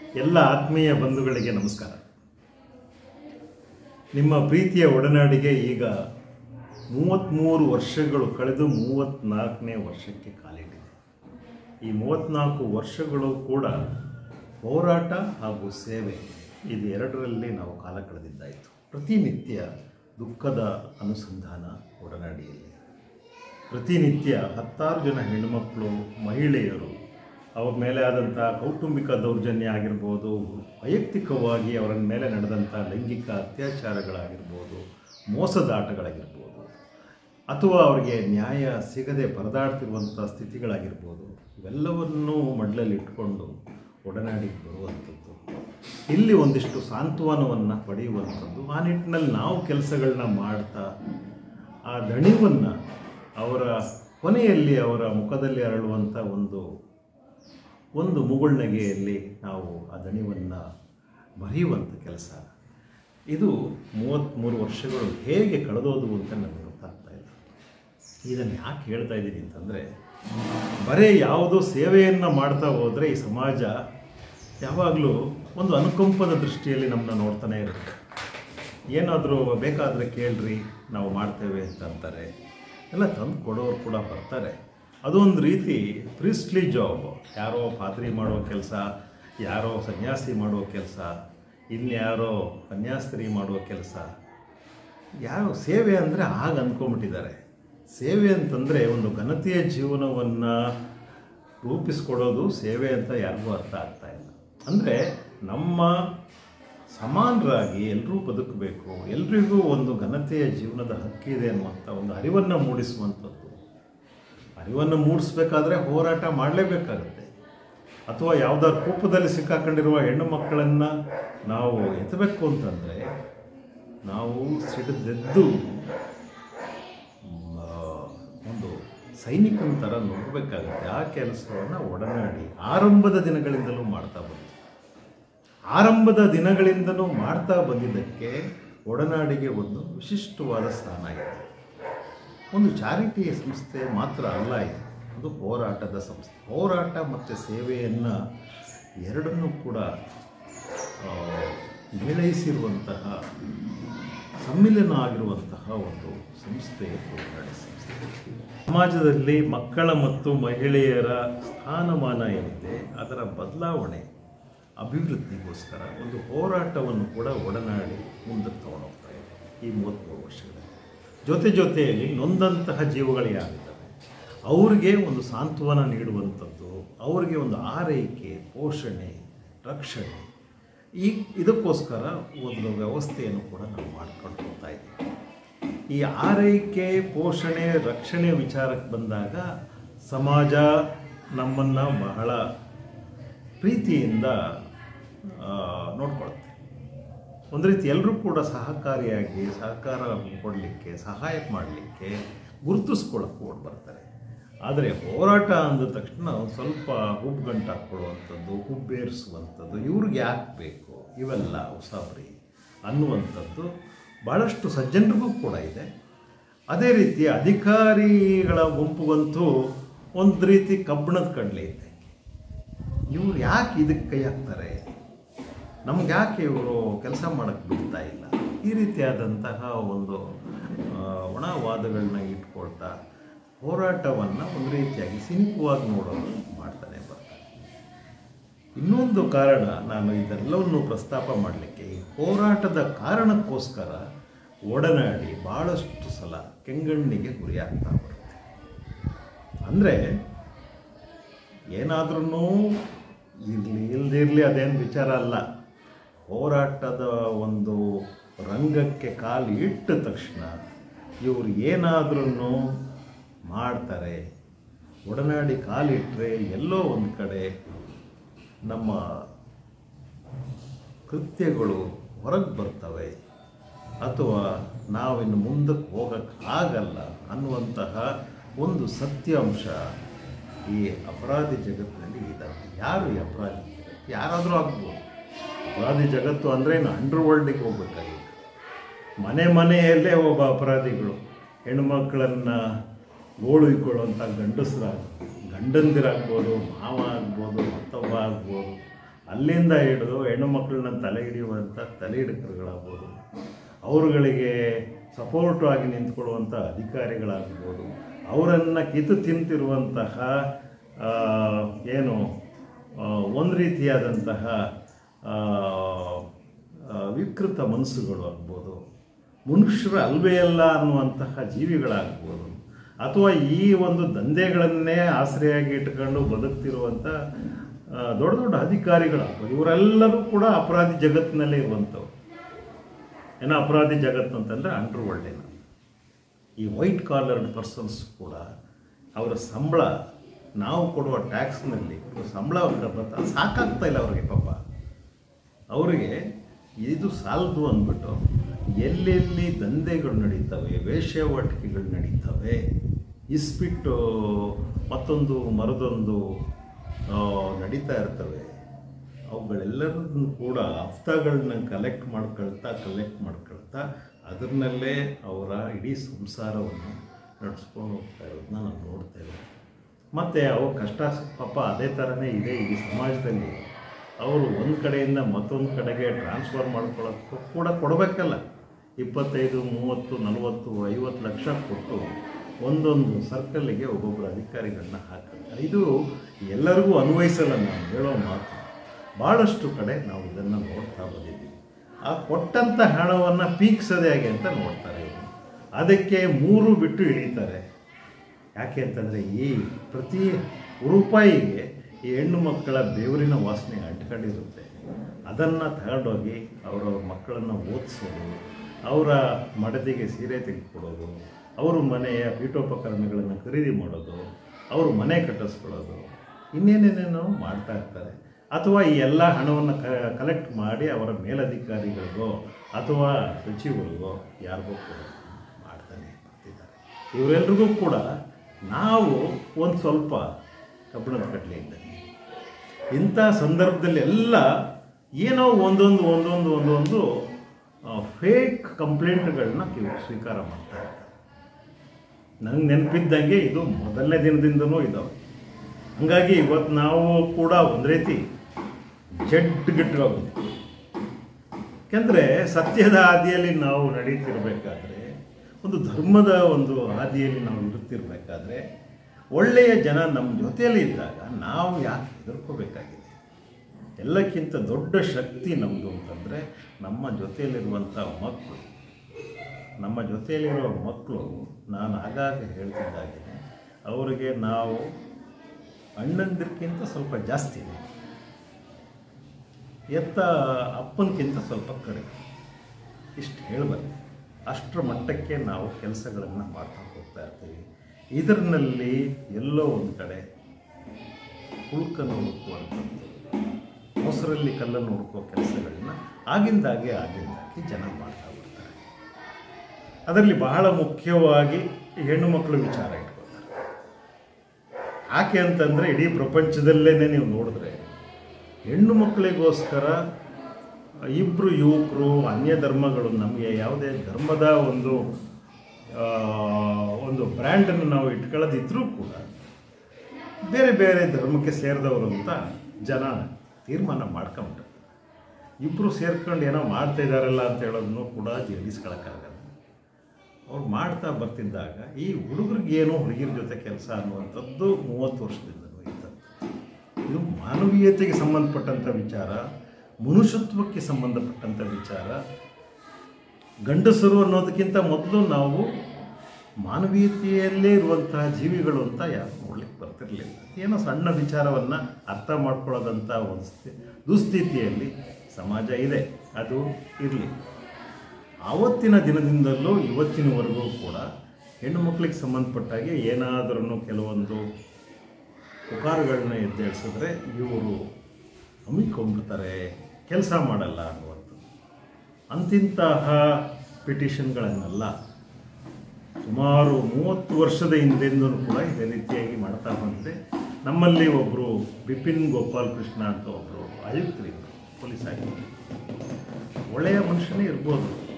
ಎಲ್ಲ ಆತ್ಮೀಯ ಬಂಧುಗಳಿಗೆ ನಮಸ್ಕಾರ ನಿಮ್ಮ ಪ್ರೀತಿಯ ಒಡನಾಡಿಗೆ ಈಗ ಮೂವತ್ತ್ಮೂರು ವರ್ಷಗಳು ಕಳೆದು ಮೂವತ್ತ್ನಾಲ್ಕನೇ ವರ್ಷಕ್ಕೆ ಕಾಲಿಟ್ಟಿದೆ ಈ ಮೂವತ್ತ್ನಾಲ್ಕು ವರ್ಷಗಳು ಕೂಡ ಹೋರಾಟ ಹಾಗೂ ಸೇವೆ ಇದು ಎರಡರಲ್ಲಿ ನಾವು ಕಾಲ ಕಳೆದಿದ್ದಾಯಿತು ಪ್ರತಿನಿತ್ಯ ದುಃಖದ ಅನುಸಂಧಾನ ಒಡನಾಡಿಯಲ್ಲಿ ಪ್ರತಿನಿತ್ಯ ಹತ್ತಾರು ಜನ ಹೆಣ್ಣುಮಕ್ಕಳು ಮಹಿಳೆಯರು ಅವ್ರ ಮೇಲೆ ಆದಂಥ ಕೌಟುಂಬಿಕ ದೌರ್ಜನ್ಯ ಆಗಿರ್ಬೋದು ವೈಯಕ್ತಿಕವಾಗಿ ಅವರ ಮೇಲೆ ನಡೆದಂಥ ಲೈಂಗಿಕ ಅತ್ಯಾಚಾರಗಳಾಗಿರ್ಬೋದು ಮೋಸದಾಟಗಳಾಗಿರ್ಬೋದು ಅಥವಾ ಅವರಿಗೆ ನ್ಯಾಯ ಸಿಗದೆ ಪರದಾಡ್ತಿರುವಂಥ ಸ್ಥಿತಿಗಳಾಗಿರ್ಬೋದು ಇವೆಲ್ಲವನ್ನೂ ಮಡ್ಲಲ್ಲಿ ಇಟ್ಕೊಂಡು ಒಡನಾಡಿಗೆ ಬರುವಂಥದ್ದು ಇಲ್ಲಿ ಒಂದಿಷ್ಟು ಸಾಂತ್ವನವನ್ನು ಪಡೆಯುವಂಥದ್ದು ಆ ನಿಟ್ಟಿನಲ್ಲಿ ನಾವು ಕೆಲಸಗಳನ್ನ ಮಾಡ್ತಾ ಆ ದಣಿವನ್ನು ಅವರ ಕೊನೆಯಲ್ಲಿ ಅವರ ಮುಖದಲ್ಲಿ ಅರಳುವಂಥ ಒಂದು ಒಂದು ಮುಗುಳ್ನಗೆಯಲ್ಲಿ ನಾವು ಆ ದಣಿವನ್ನು ಮರೆಯುವಂಥ ಕೆಲಸ ಇದು ಮೂವತ್ತ್ಮೂರು ವರ್ಷಗಳು ಹೇಗೆ ಕಳೆದೋದು ಅಂತ ನನಗೆ ಗೊತ್ತಾಗ್ತಾ ಇಲ್ಲ ಇದನ್ನು ಯಾಕೆ ಹೇಳ್ತಾ ಇದ್ದೀನಿ ಅಂತಂದರೆ ಬರೀ ಯಾವುದೋ ಸೇವೆಯನ್ನು ಮಾಡ್ತಾ ಹೋದರೆ ಈ ಸಮಾಜ ಯಾವಾಗಲೂ ಒಂದು ಅನುಕಂಪದ ದೃಷ್ಟಿಯಲ್ಲಿ ನಮ್ಮನ್ನ ನೋಡ್ತಾನೆ ಇರುತ್ತೆ ಏನಾದರೂ ಬೇಕಾದರೆ ಕೇಳ್ರಿ ನಾವು ಮಾಡ್ತೇವೆ ಅಂತ ಅಂತಾರೆ ಎಲ್ಲ ತಂದು ಕೊಡೋರು ಕೂಡ ಬರ್ತಾರೆ ಅದೊಂದು ರೀತಿ ಪ್ರಿಸ್ಟ್ಲಿ ಜಾಬ್ ಯಾರೋ ಪಾತ್ರಿ ಮಾಡೋ ಕೆಲಸ ಯಾರೋ ಸನ್ಯಾಸಿ ಮಾಡೋ ಕೆಲಸ ಇನ್ಯಾರೋ ಕನ್ಯಾಸ್ತ್ರಿ ಮಾಡೋ ಕೆಲಸ ಯಾರೋ ಸೇವೆ ಅಂದರೆ ಆಗ ಅಂದ್ಕೊಂಬಿಟ್ಟಿದ್ದಾರೆ ಸೇವೆ ಅಂತಂದರೆ ಒಂದು ಘನತೆಯ ಜೀವನವನ್ನು ರೂಪಿಸ್ಕೊಡೋದು ಸೇವೆ ಅಂತ ಯಾರಿಗೂ ಅರ್ಥ ಆಗ್ತಾ ಇಲ್ಲ ಅಂದರೆ ನಮ್ಮ ಸಮಾನರಾಗಿ ಎಲ್ಲರೂ ಬದುಕಬೇಕು ಎಲ್ರಿಗೂ ಒಂದು ಘನತೆಯ ಜೀವನದ ಹಕ್ಕಿದೆ ಅನ್ನುವಂಥ ಒಂದು ಅರಿವನ್ನು ಮೂಡಿಸುವಂಥದ್ದು ಅರಿವನ್ನು ಮೂಡಿಸ್ಬೇಕಾದ್ರೆ ಹೋರಾಟ ಮಾಡಲೇಬೇಕಾಗುತ್ತೆ ಅಥವಾ ಯಾವುದಾದ್ರು ಕೂಪದಲ್ಲಿ ಸಿಕ್ಕಾಕೊಂಡಿರುವ ಹೆಣ್ಣು ಮಕ್ಕಳನ್ನು ನಾವು ಎತ್ತಬೇಕು ಅಂತಂದರೆ ನಾವು ಸಿಡಿದೆದ್ದು ಮ, ಒಂದು ಸೈನಿಕನ ಥರ ನೋಡಬೇಕಾಗುತ್ತೆ ಆ ಕೆಲಸವನ್ನು ಒಡನಾಡಿ ಆರಂಭದ ದಿನಗಳಿಂದಲೂ ಮಾಡ್ತಾ ಬಂತು ಆರಂಭದ ದಿನಗಳಿಂದಲೂ ಮಾಡ್ತಾ ಬಂದಿದ್ದಕ್ಕೆ ಒಡನಾಡಿಗೆ ಒಂದು ವಿಶಿಷ್ಟವಾದ ಸ್ಥಾನ ಇದೆ ಒಂದು ಚಾರಿಟಿ ಸಂಸ್ಥೆ ಮಾತ್ರ ಅಲ್ಲ ಇದು ಅದು ಹೋರಾಟದ ಸಂಸ್ಥೆ ಹೋರಾಟ ಮತ್ತು ಸೇವೆಯನ್ನು ಎರಡನ್ನೂ ಕೂಡ ಆ, ಮೇಳೈಸಿರುವಂತಹ ಸಮ್ಮಿಲನ ಆಗಿರುವಂತಹ ಒಂದು ಸಂಸ್ಥೆ ಒಡನಾಡಿ ಸಂಸ್ಥೆ ಸಮಾಜದಲ್ಲಿ ಮಕ್ಕಳ ಮತ್ತು ಮಹಿಳೆಯರ ಸ್ಥಾನಮಾನ ಏನಿದೆ ಅದರ ಬದಲಾವಣೆ ಅಭಿವೃದ್ಧಿಗೋಸ್ಕರ ಒಂದು ಹೋರಾಟವನ್ನು ಕೂಡ ಒಡನಾಡಿ ಮುಂದಕ್ಕೆ ತಗೊಂಡೋಗ್ತಾ ಇದೆ ಈ ಮೂವತ್ತ್ಮೂರು ವರ್ಷಗಳಲ್ಲಿ ಜೊತೆ ಜೊತೆಯಲ್ಲಿ ನೊಂದಂತಹ ಜೀವಗಳು ಯಾರಿದ್ದಾವೆ ಅವ್ರಿಗೆ ಒಂದು ಸಾಂತ್ವನ ನೀಡುವಂಥದ್ದು ಅವರಿಗೆ ಒಂದು ಆರೈಕೆ ಪೋಷಣೆ ರಕ್ಷಣೆ ಈ ಇದಕ್ಕೋಸ್ಕರ ಒಂದು ವ್ಯವಸ್ಥೆಯನ್ನು ಕೂಡ ನಾವು ಮಾಡ್ಕೊಂಡು ಹೋಗ್ತಾ ಇದ್ದೀವಿ ಈ ಆರೈಕೆ ಪೋಷಣೆ ರಕ್ಷಣೆ ವಿಚಾರಕ್ಕೆ ಬಂದಾಗ ಸಮಾಜ ನಮ್ಮನ್ನು ಬಹಳ ಪ್ರೀತಿಯಿಂದ ಆ, ನೋಡ್ಕೊಳುತ್ತೆ ಒಂದು ರೀತಿ ಎಲ್ಲರೂ ಕೂಡ ಸಹಕಾರಿಯಾಗಿ ಸಹಕಾರ ಕೊಡಲಿಕ್ಕೆ ಸಹಾಯ ಮಾಡಲಿಕ್ಕೆ ಗುರುತಿಸ್ಕೊಳ್ಳೋಕೆ ಓಡ್ ಬರ್ತಾರೆ ಆದರೆ ಹೋರಾಟ ಅಂದ ತಕ್ಷಣ ಒಂದು ಸ್ವಲ್ಪ ಹುಬ್ಬುಗಂಟು ಹಾಕ್ಕೊಳ್ಳುವಂಥದ್ದು ಹುಬ್ಬೇರಿಸುವಂಥದ್ದು ಇವ್ರಿಗೆ ಯಾಕೆ ಬೇಕು ಇವೆಲ್ಲ ಉಸಾಬರಿ ಅನ್ನುವಂಥದ್ದು ಭಾಳಷ್ಟು ಸಜ್ಜನರಿಗೂ ಕೂಡ ಇದೆ ಅದೇ ರೀತಿ ಅಧಿಕಾರಿಗಳ ಗುಂಪುಗಂತೂ ಒಂದು ರೀತಿ ಕಬ್ಬಣದ ಕಡಲೆ ಇದೆ ಇವ್ರು ಯಾಕೆ ಇದಕ್ಕೆ ಕೈ ಹಾಕ್ತಾರೆ ನಮ್ಗೆ ಯಾಕೆ ಇವರು ಕೆಲಸ ಮಾಡೋಕ್ಕೆ ಬಿಡ್ತಾ ಇಲ್ಲ ಈ ರೀತಿಯಾದಂತಹ ಒಂದು ಆ, ಒಣವಾದಗಳನ್ನ ಇಟ್ಕೊಳ್ತಾ ಹೋರಾಟವನ್ನು ಒಂದು ರೀತಿಯಾಗಿ ಸಿನಿಕವಾಗಿ ನೋಡೋದು ಮಾಡ್ತಾನೆ ಬರ್ತಾರೆ ಇನ್ನೊಂದು ಕಾರಣ ನಾನು ಇದೆಲ್ಲವನ್ನು ಪ್ರಸ್ತಾಪ ಮಾಡಲಿಕ್ಕೆ ಈ ಹೋರಾಟದ ಕಾರಣಕ್ಕೋಸ್ಕರ ಒಡನಾಡಿ ಭಾಳಷ್ಟು ಸಲ ಕೆಂಗಣ್ಣಿಗೆ ಗುರಿಯಾಗ್ತಾ ಬರುತ್ತೆ ಅಂದರೆ ಏನಾದ್ರೂ ಇರಲಿ ಇಲ್ದಿರಲಿ ಅದೇನು ವಿಚಾರ ಅಲ್ಲ ಹೋರಾಟದ ಒಂದು ರಂಗಕ್ಕೆ ಕಾಲು ಇಟ್ಟ ತಕ್ಷಣ ಇವರು ಏನಾದ್ರೂ ಮಾಡ್ತಾರೆ ಒಡನಾಡಿ ಕಾಲಿಟ್ಟರೆ ಎಲ್ಲೋ ಒಂದು ಕಡೆ ನಮ್ಮ ಕೃತ್ಯಗಳು ಹೊರಗೆ ಬರ್ತವೆ ಅಥವಾ ನಾವಿನ್ನು ಮುಂದಕ್ಕೆ ಹೋಗೋಕ್ಕಾಗಲ್ಲ ಅನ್ನುವಂತಹ ಒಂದು ಸತ್ಯಾಂಶ ಈ ಅಪರಾಧಿ ಜಗತ್ತಿನಲ್ಲಿ ಇದ್ದಾವೆ ಯಾರು ಈ ಅಪರಾಧಿ ಜಗತ್ತು ಯಾರಾದರೂ ಆಗ್ಬೋದು ಅಪರಾಧಿ ಜಗತ್ತು ಅಂದರೆ ಅಂಡರ್ ವರ್ಲ್ಡಿಗೆ ಹೋಗ್ಬೇಕಾಗಿಲ್ಲ ಮನೆ ಮನೆಯಲ್ಲೇ ಒಬ್ಬ ಅಪರಾಧಿಗಳು ಹೆಣ್ಮಕ್ಳನ್ನು ಗೋಳುಕೊಳ್ಳುವಂಥ ಗಂಡಸರಾಗ ಗಂಡಂದಿರಾಗ್ಬೋದು ಮಾವ ಆಗ್ಬೋದು ಮತ್ತೊಬ್ಬ ಆಗ್ಬೋದು ಅಲ್ಲಿಂದ ಹಿಡಿದು ಹೆಣ್ಣು ಮಕ್ಕಳನ್ನ ತಲೆ ಹಿಡಿಯುವಂಥ ತಲೆ ಹಿಡಕರುಗಳಾಗ್ಬೋದು ಅವರುಗಳಿಗೆ ಸಪೋರ್ಟ್ ಆಗಿ ನಿಂತ್ಕೊಳ್ಳುವಂಥ ಅಧಿಕಾರಿಗಳಾಗ್ಬೋದು ಅವರನ್ನು ಕಿತ್ತು ತಿಂತಿರುವಂತಹ ಆ, ಏನು ಆ, ಒಂದು ರೀತಿಯಾದಂತಹ ಆ, ಆ, ವಿಕೃತ ಮನಸ್ಸುಗಳು ಆಗ್ಬೋದು ಮನುಷ್ಯರು ಅಲ್ವೇ ಅಲ್ಲ ಅನ್ನುವಂತಹ ಜೀವಿಗಳಾಗ್ಬೋದು ಅಥವಾ ಈ ಒಂದು ದಂಧೆಗಳನ್ನೇ ಆಶ್ರಯಾಗಿ ಇಟ್ಕೊಂಡು ಬದುಕ್ತಿರುವಂಥ ಆ, ದೊಡ್ಡ ದೊಡ್ಡ ಅಧಿಕಾರಿಗಳಾಗ್ಬೋದು ಇವರೆಲ್ಲರೂ ಕೂಡ ಅಪರಾಧಿ ಜಗತ್ತಿನಲ್ಲೇ ಇರುವಂಥವ್ರು ಏನೋ ಅಪರಾಧಿ ಜಗತ್ತು ಅಂತಂದರೆ ಅಂಡರ್ ವರ್ಲ್ಡಿನ ಈ ವೈಟ್ ಕಾಲರ್ಡ್ ಪರ್ಸನ್ಸ್ ಕೂಡ ಅವರ ಸಂಬಳ ನಾವು ಕೊಡುವ ಟ್ಯಾಕ್ಸ್ನಲ್ಲಿ ಸಂಬಳ ಬರ್ತಾ ಸಾಕಾಗ್ತಾ ಇಲ್ಲ ಅವ್ರಿಗೆ ಪಾಪ ಅವರಿಗೆ ಇದು ಸಾಲದು ಅಂದ್ಬಿಟ್ಟು ಎಲ್ಲೆಲ್ಲಿ ದಂಧೆಗಳು ನಡೀತವೆ ವೇಶ್ಯಾವಾಟಿಕೆಗಳು ನಡೀತವೆ ಇಸ್ಬಿಟ್ಟು ಮತ್ತೊಂದು ಮರದೊಂದು ಆ, ನಡೀತಾ ಇರ್ತವೆ ಅವುಗಳೆಲ್ಲರನ್ನು ಕೂಡ ಹಫ್ತಾಗಳನ್ನ ಕಲೆಕ್ಟ್ ಮಾಡ್ಕೊಳ್ತಾ ಕಲೆಕ್ಟ್ ಮಾಡ್ಕೊಳ್ತಾ ಅದರಲ್ಲೇ ಅವರ ಇಡೀ ಸಂಸಾರವನ್ನು ನಡೆಸ್ಕೊಂಡು ಹೋಗ್ತಾ ಇರೋದನ್ನ ನಾವು ನೋಡ್ತೇವೆ ಮತ್ತು ಅವು ಕಷ್ಟ ಪಾಪ ಅದೇ ಥರನೇ ಇದೆ ಈ ಸಮಾಜದಲ್ಲಿ ಅವರು ಒಂದು ಕಡೆಯಿಂದ ಮತ್ತೊಂದು ಕಡೆಗೆ ಟ್ರಾನ್ಸ್ಫರ್ ಮಾಡ್ಕೊಳ್ಳೋಕ್ಕೂ ಕೂಡ ಕೊಡಬೇಕಲ್ಲ ಇಪ್ಪತ್ತೈದು ಮೂವತ್ತು ನಲವತ್ತು ಐವತ್ತು ಲಕ್ಷ ಕೊಟ್ಟು ಒಂದೊಂದು ಸರ್ಕಲ್ಲಿಗೆ ಒಬ್ಬೊಬ್ಬರು ಅಧಿಕಾರಿಗಳನ್ನ ಹಾಕ್ತಾರೆ ಇದು ಎಲ್ಲರಿಗೂ ಅನ್ವಯಿಸಲ್ಲ ನಾನು ಹೇಳೋ ಮಾತು ಭಾಳಷ್ಟು ಕಡೆ ನಾವು ಇದನ್ನು ನೋಡ್ತಾ ಬಂದಿದ್ದೀವಿ ಆ ಕೊಟ್ಟಂಥ ಹಣವನ್ನು ಪೀಕ್ಸೋದೇ ಹೇಗೆ ಅಂತ ನೋಡ್ತಾರೆ ಇವ್ರು. ಅದಕ್ಕೆ ಮೂರು ಬಿಟ್ಟು ಇಳೀತಾರೆ ಯಾಕೆ ಅಂತಂದರೆ ಈ ಪ್ರತಿ ರೂಪಾಯಿಗೆ ಈ ಹೆಣ್ಣು ಮಕ್ಕಳ ಬೇವರಿನ ವಾಸನೆ ಅಂಟ್ಕೊಂಡಿರುತ್ತೆ ಅದನ್ನು ತಗೊಂಡೋಗಿ ಅವರವ್ರ ಮಕ್ಕಳನ್ನು ಓದಿಸೋದು ಅವರ ಮಡದಿಗೆ ಸೀರೆ ತೆಗೆದುಕೊಡೋದು ಅವ್ರ ಮನೆಯ ಪೀಠೋಪಕರಣಗಳನ್ನು ಖರೀದಿ ಮಾಡೋದು ಅವ್ರ ಮನೆ ಕಟ್ಟಿಸ್ಕೊಳ್ಳೋದು ಇನ್ನೇನೇನೇನೋ ಮಾಡ್ತಾ ಇರ್ತಾರೆ ಅಥವಾ ಈ ಎಲ್ಲ ಹಣವನ್ನು ಕ ಕಲೆಕ್ಟ್ ಮಾಡಿ ಅವರ ಮೇಲಧಿಕಾರಿಗಳಿಗೋ ಅಥವಾ ಸಚಿವರಿಗೋ ಯಾರಿಗೋ ಕೂಡ ಮಾಡ್ತಾನೆ ಬರ್ತಿದ್ದಾರೆ ಇವರೆಲ್ರಿಗೂ ಕೂಡ ನಾವು ಒಂದು ಸ್ವಲ್ಪ ಕಬ್ಬಿಣದ ಕಟ್ಲೆ ಇದ್ದಂಗೆ ಇಂಥ ಸಂದರ್ಭದಲ್ಲಿ ಎಲ್ಲ ಏನೋ ಒಂದೊಂದು ಒಂದೊಂದು ಒಂದೊಂದು ಫೇಕ್ ಕಂಪ್ಲೇಂಟ್ಗಳನ್ನ ಸ್ವೀಕಾರ ಮಾಡ್ತಾ ಇರ್ತಾರೆ ನನಗೆ ನೆನಪಿದ್ದಂಗೆ ಇದು ಮೊದಲನೇ ದಿನದಿಂದನೂ ಇದ್ದಾವೆ ಹಾಗಾಗಿ ಇವತ್ತು ನಾವು ಕೂಡ ಒಂದು ರೀತಿ ಜಡ್ಡುಗಟ್ಟೋಗಿದೆ ಯಾಕೆಂದರೆ ಸತ್ಯದ ಹಾದಿಯಲ್ಲಿ ನಾವು ನಡೀತಿರ್ಬೇಕಾದ್ರೆ ಒಂದು ಧರ್ಮದ ಒಂದು ಹಾದಿಯಲ್ಲಿ ನಾವು ಇರುತ್ತಿರಬೇಕಾದ್ರೆ ಒಳ್ಳೆಯ ಜನ ನಮ್ಮ ಜೊತೆಯಲ್ಲಿ ಇದ್ದಾಗ ನಾವು ಯಾಕೆ ಹೆದರ್ಕೋಬೇಕಾಗಿದೆ ಎಲ್ಲಕ್ಕಿಂತ ದೊಡ್ಡ ಶಕ್ತಿ ನಮ್ಮದು ಅಂತಂದರೆ ನಮ್ಮ ಜೊತೆಯಲ್ಲಿರುವಂಥ ಮಕ್ಕಳು ನಮ್ಮ ಜೊತೆಯಲ್ಲಿರೋ ಮಕ್ಕಳು ನಾನು ಆಗಾಗ ಹೇಳ್ತಿದ್ದಾಗೆ ಅವರಿಗೆ ನಾವು ಅಣ್ಣಂದಿರ್ಕಿಂತ ಸ್ವಲ್ಪ ಜಾಸ್ತಿ ಎತ್ತ ಅಪ್ಪನಕ್ಕಿಂತ ಸ್ವಲ್ಪ ಕಡಿಮೆ ಇಷ್ಟು ಹೇಳಬಲ್ಲೆ ಅಷ್ಟರ ಮಟ್ಟಕ್ಕೆ ನಾವು ಕೆಲಸಗಳನ್ನು ಮಾಡ್ತಾ ಹೋಗ್ತಾ ಇರ್ತೀವಿ ಇದರಲ್ಲಿ ಎಲ್ಲೋ ಒಂದು ಕಡೆ ಹುಳುಕನ್ನು ಹುಡುಕುವಂಥದ್ದು ಮೊಸರಲ್ಲಿ ಕಲ್ಲನ್ನು ಹುಡುಕುವ ಕೆಲಸಗಳನ್ನ ಆಗಿಂದಾಗೆ ಆಗಿಂದಾಗೆ ಜನ ಮಾಡ್ತಾ ಬರ್ತಾರೆ ಅದರಲ್ಲಿ ಬಹಳ ಮುಖ್ಯವಾಗಿ ಹೆಣ್ಣು ಮಕ್ಕಳು ವಿಚಾರ ಇಟ್ಕೊಳ್ತಾರೆ ಯಾಕೆ ಅಂತಂದರೆ ಇಡೀ ಪ್ರಪಂಚದಲ್ಲೇ ನೀವು ನೋಡಿದ್ರೆ ಹೆಣ್ಣು ಮಕ್ಕಳಿಗೋಸ್ಕರ ಇಬ್ಬರು ಯುವಕರು ಅನ್ಯ ಧರ್ಮಗಳು ನಮಗೆ ಯಾವುದೇ ಧರ್ಮದ ಒಂದು ಆ, ಒಂದು ಬ್ರ್ಯಾಂಡನ್ನು ನಾವು ಇಟ್ಕೊಳ್ಳೋದಿದ್ರೂ ಕೂಡ ಬೇರೆ ಬೇರೆ ಧರ್ಮಕ್ಕೆ ಸೇರಿದವರು ಅಂತ ಜನ ತೀರ್ಮಾನ ಮಾಡ್ಕೊಂಬಿಟ್ರು ಇಬ್ಬರು ಸೇರ್ಕೊಂಡು ಏನೋ ಮಾಡ್ತಾ ಇದ್ದಾರಲ್ಲ ಅಂತ ಹೇಳೋದನ್ನು ಕೂಡ ಜೀರ್ಣಿಸ್ಕೊಳಕ್ಕಾಗಲ್ಲ ಅವ್ರು ಮಾಡ್ತಾ ಬರ್ತಿದ್ದಾಗ ಈ ಹುಡುಗರಿಗೆ ಏನೋ ಹುಡುಗಿರ ಜೊತೆ ಕೆಲಸ ಅನ್ನುವಂಥದ್ದು ಮೂವತ್ತು ವರ್ಷದಿಂದಲೂ ಇತ್ತು ಇದು ಮಾನವೀಯತೆಗೆ ಸಂಬಂಧಪಟ್ಟಂಥ ವಿಚಾರ ಮನುಷ್ಯತ್ವಕ್ಕೆ ಸಂಬಂಧಪಟ್ಟಂಥ ವಿಚಾರ ಗಂಡಸರು ಅನ್ನೋದಕ್ಕಿಂತ ಮೊದಲು ನಾವು ಮಾನವೀಯತೆಯಲ್ಲೇ ಇರುವಂತಹ ಜೀವಿಗಳು ಅಂತ ಯಾರು ನೋಡ್ಲಿಕ್ಕೆ ಬರ್ತಿರಲಿಲ್ಲ ಏನೋ ಸಣ್ಣ ವಿಚಾರವನ್ನು ಅರ್ಥ ಮಾಡ್ಕೊಳ್ಳೋದಂಥ ಒಂದು ಸ್ಥಿ- ದುಸ್ಥಿತಿಯಲ್ಲಿ ಸಮಾಜ ಇದೆ ಅದು ಇರಲಿ ಆವತ್ತಿನ ದಿನದಿಂದಲೂ ಇವತ್ತಿನವರೆಗೂ ಕೂಡ ಹೆಣ್ಣು ಮಕ್ಕಳಿಗೆ ಸಂಬಂಧಪಟ್ಟಾಗೆ ಏನಾದರೂ ಕೆಲವೊಂದು ಪುಕಾರುಗಳನ್ನ ಎದ್ದೇಳಿಸಿದ್ರೆ ಇವರು ಹಮ್ಮಿಕೊಂಡ್ಬಿಡ್ತಾರೆ ಕೆಲಸ ಮಾಡಲ್ಲ ಅನ್ನುವಂಥದ್ದು ಅಂತಿಂತಹ ಪಿಟಿಷನ್ಗಳನ್ನೆಲ್ಲ ಸುಮಾರು ಮೂವತ್ತು ವರ್ಷದ ಹಿಂದೆಂದೂ ಕೂಡ ಇದೇ ರೀತಿಯಾಗಿ ಮಾಡ್ತಾ ಬಂದಿದೆ ನಮ್ಮಲ್ಲಿ ಒಬ್ಬರು ಬಿಪಿನ್ ಗೋಪಾಲ್ ಕೃಷ್ಣ ಅಂತ ಒಬ್ಬರು ಆಯುಕ್ತರಿದ್ದರು ಪೊಲೀಸ್ ಆಯುಕ್ತರು ಒಳ್ಳೆಯ ಮನುಷ್ಯನೇ ಇರ್ಬೋದು